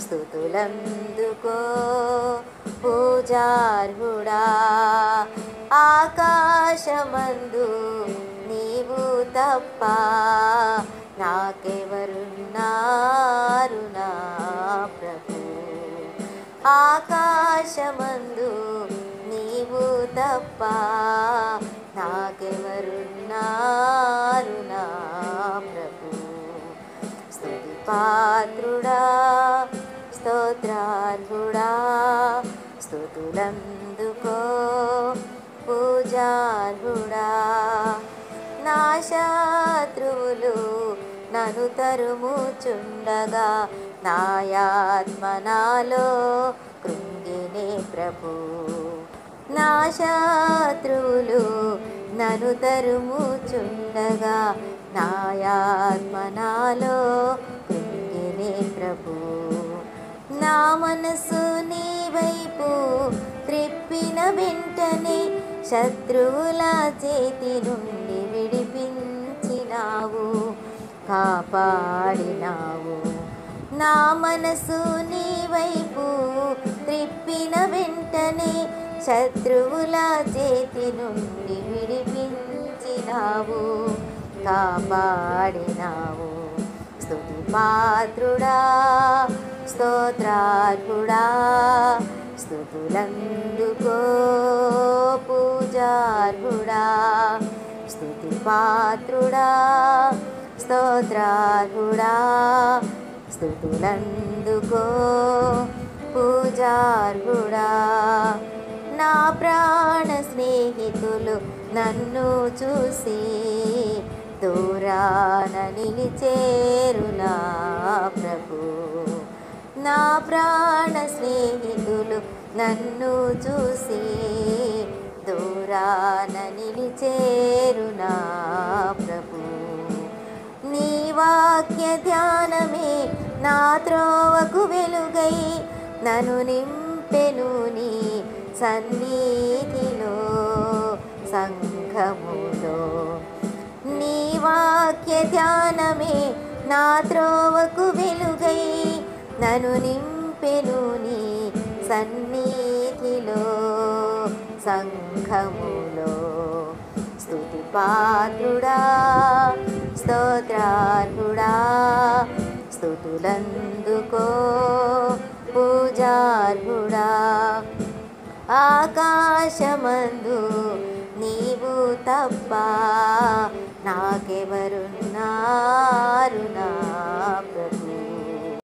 స్థుతులందుకో పూజార్హుడా ఆకాశమందు నీవు తప్ప నాకెవరున్నారు నా ప్రభు ఆకాశమందు నీవు తప్ప నాకెవరున్నారు నా ప్రభు స్తుతి పాత్రుడా స్తోత్రార్హుడా స్తుతులందుకో పూజార్హుడా నా శత్రువులు నన్ను తరుముచుండగా నాయాత్మ నాలో కృంగినే ప్రభు నా శత్రువులు నన్ను తరుముచుండగా నాయాత్మ నాలో కృంగినే ప్రభు నా మనసు నీ వైపు త్రిప్పిన వెంటనే శత్రువుల చేతి నుండి విడిపించినావు కాపాడినావు నా మనసు నీ వైపు త్రిప్పిన వెంటనే శత్రువుల చేతి నుండి విడిపించినావు కాపాడినావు స్తుతి పాత్రుడా స్తోత్రార్హుడా స్థుతులందుకో పూజార్హుడా స్తుతి పాత్రుడా స్తోత్రార్హుడా స్థుతులందుకో పూజార్హుడా నా ప్రాణ స్నేహితులు నన్ను చూసి దూరాన నిలిచేరు నా ప్రభు నా ప్రాణ స్నేహితులు నన్ను చూసి దూరాన నిలిచేరు నా ప్రభు నీ వాక్య ధ్యానమే నా త్రోవకు వెలుగై నన్ను నింపెను నీ సన్నిధిలో సంఘములో నీ వాక్య ధ్యానమే నా త్రోవకు వెలుగై నన్ను నింపెను నీ సన్నిధిలో సంఘములో స్తుతి పాత్రుడా స్తోత్రార్హుడా స్థుతులందుకో పూజార్హుడా ఆకాశమందు నీవు తప్ప నాకెవరున్నారు నా ప్రభు